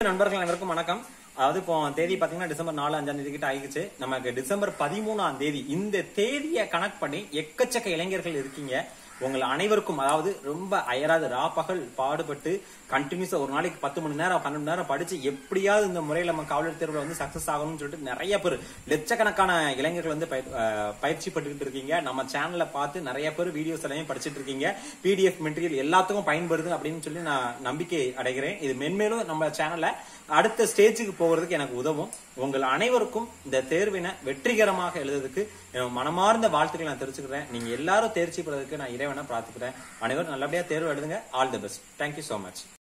நண்பர்கள் அனைவருக்கும் வணக்கம் அதாவது இப்போ தேதி பாத்தீங்கன்னா டிசம்பர் நாலு அஞ்சாம் தேதி கிட்ட ஆயிடுச்சு நமக்கு டிசம்பர் பதிமூணாம் தேதி இந்த தேதியை கணக்கு பண்ணி எக்கச்சக்க இளைஞர்கள் இருக்கீங்க உங்கள் அனைவருக்கும் அதாவது ரொம்ப அயராது ராப்பகல் பாடுபட்டு கண்டினியூஸா ஒரு நாளைக்கு பத்து மணி நேரம் பன்னெண்டு மணி நேரம் படிச்சு எப்படியாவது இந்த முறையில் நம்ம காவலர் தேர்வுல வந்து சக்சஸ் ஆகணும்னு சொல்லிட்டு நிறைய பேர் லட்சக்கணக்கான இளைஞர்கள் வந்து பயிற்- அஹ் பயிற்சி பட்டுக்கிட்டு இருக்கீங்க நம்ம சேனல்ல பார்த்து நிறைய பேர் வீடியோஸ் எல்லாம் படிச்சிட்டு இருக்கீங்க பிடிஎஃப் மெட்டீரியல் எல்லாத்துக்கும் பயன்படுது அப்படின்னு சொல்லி நான் நம்பிக்கை அடைகிறேன் இது மென்மேலும் நம்ம சேனல்ல அடுத்த ஸ்டேஜுக்கு போகிறதுக்கு எனக்கு உதவும் உங்கள் அனைவருக்கும் இந்த தேர்வினை வெற்றிகரமாக எழுதுறதுக்கு என் மனமார்ந்த வாழ்த்துக்களை நான் தெரிவிச்சுக்கிறேன் நீங்க எல்லாரும் தேர்ச்சி பெறதுக்கு நான் இறைவனை பிரார்த்திக்கிறேன் அனைவரும் நல்லபடியா தேர்வு எழுதுங்க all the best thank you so much